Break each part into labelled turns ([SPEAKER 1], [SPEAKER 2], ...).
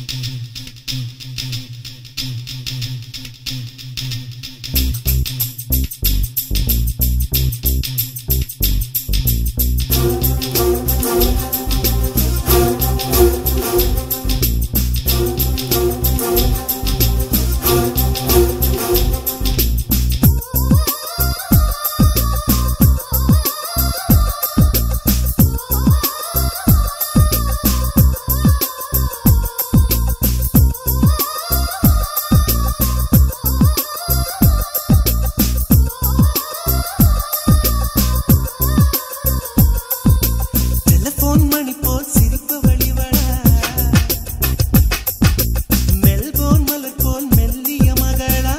[SPEAKER 1] telephone மணி போல் சிரிப்பு வழிவட Melbourne மலர் போல் மெல்லிய மகளா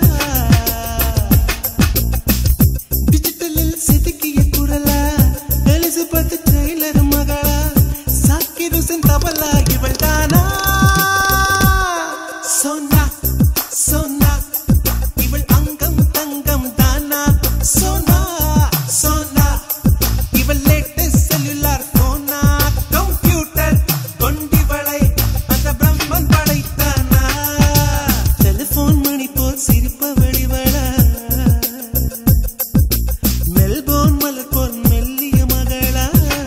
[SPEAKER 1] டிஜிட்டலில் செதுக்கிய குரலா எலிசபெத் டெய்லர் மகளா சாக்கிருசன் தபலா இவள் தானா சோனா சோனா இவள் அங்கம் தங்கம் தானா சோனா சோனா இவள் லேட்டஸ்ட் செல்லுலார் போனா கம்ப்யூட்டர் கொண்டிவளை அந்த பிரம்மன் படைத்தானா டெலிபோன் மணி போல் சிரிப்ப வெளிவள மெல்போன் மலர் போல் மெல்லிய மகளா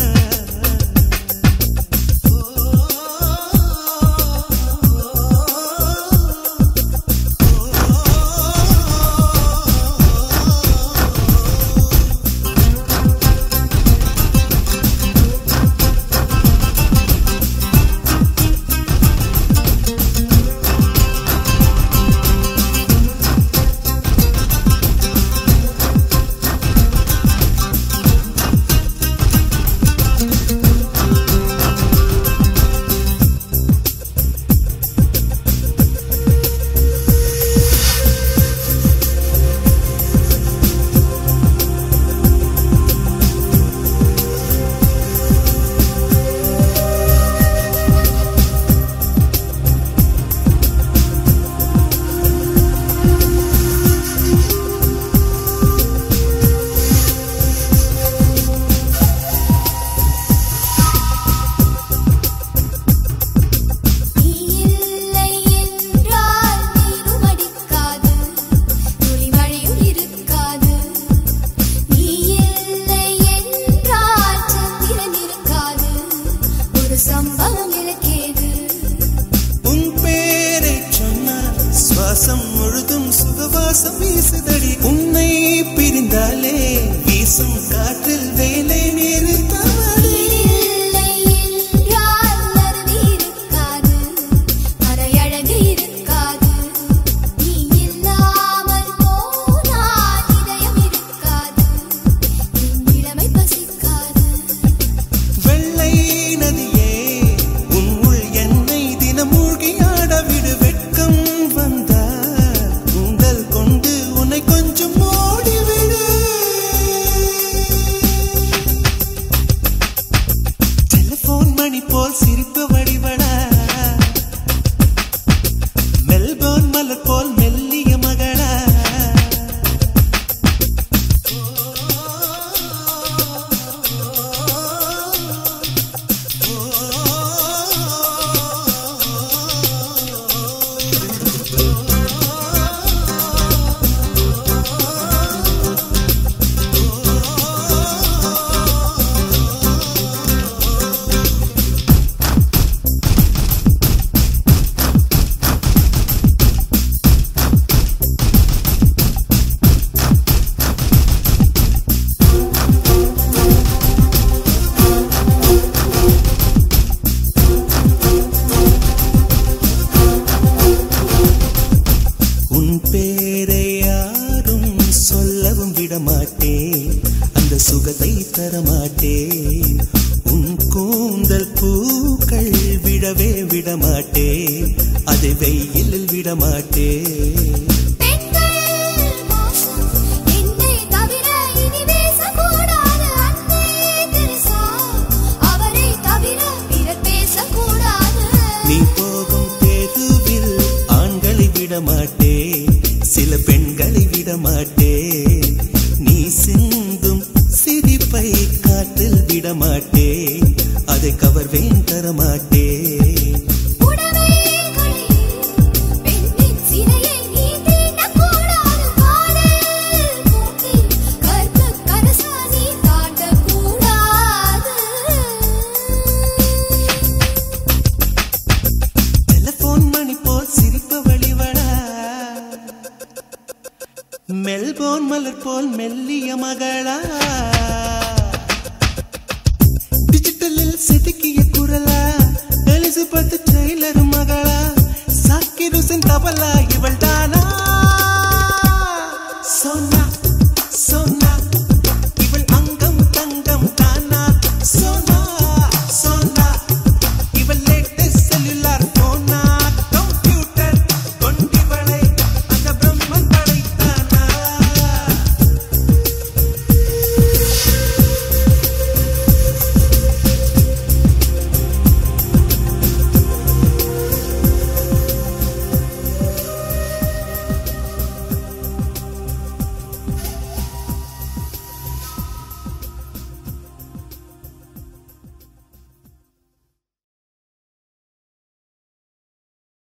[SPEAKER 2] நீ இல்லை என்றால் நீரும் அடிக்காது துளி மழையும் இருக்காது நீ இல்லை என்றால் சந்திரன் இருக்காது ஒரு சம்பவம் இலக்கேது
[SPEAKER 1] உன் பேரை சொன்னால் சுவாசம் முழுதும் சுகவாசம் வீசுதடி உன்னை பிரிந்தாலே வீசும் காற்றில் வேலை நிறுத்தவடி
[SPEAKER 2] இல்லை என்றால் அருவி இருக்காது மறையழகு இருக்காது நீ இல்லாமல் போனால் இதயம் இருக்காது என் இளமை பசிக்காது
[SPEAKER 1] வெள்ளை நதியே உன் உள் என்னை தினம் மூழ்கி ஆட விடு வெட்கம் வந்தால் உங்கள் கொண்டு உன்னை கொஞ்சம் ஓடிவிடு டெலிபோன் மணி போல் சிரிப்பு வடிவடா மெல்போர்ன் மலர் போல் மெல்லிய மகளா உன் பேரை யாரும் சொல்லவும் விடமாட்டேன் அந்த சுகத்தை தரமாட்டேன் உன் கூந்தல் பூக்கள் விடவே விடமாட்டேன் அதை வெயிலில் விடமாட்டேன்
[SPEAKER 2] பெண்கள் மோசம் என்னை தவிர இனி பேசக்கூடாது அன்பே தெரசா அவரை தவிர பிறர் பேசக்கூடாது
[SPEAKER 1] நீ போகும் தெருவில் ஆண்களை விடமாட்டேன் சில பெண்களை விடமாட்டேன் நீ சிந்தும் சிரிப்பை காற்றில் விடமாட்டேன் அதை கவர்வேன் தரமாட்டேன்
[SPEAKER 2] உடவை கழியாது
[SPEAKER 1] போல் மெல்லிய மகளா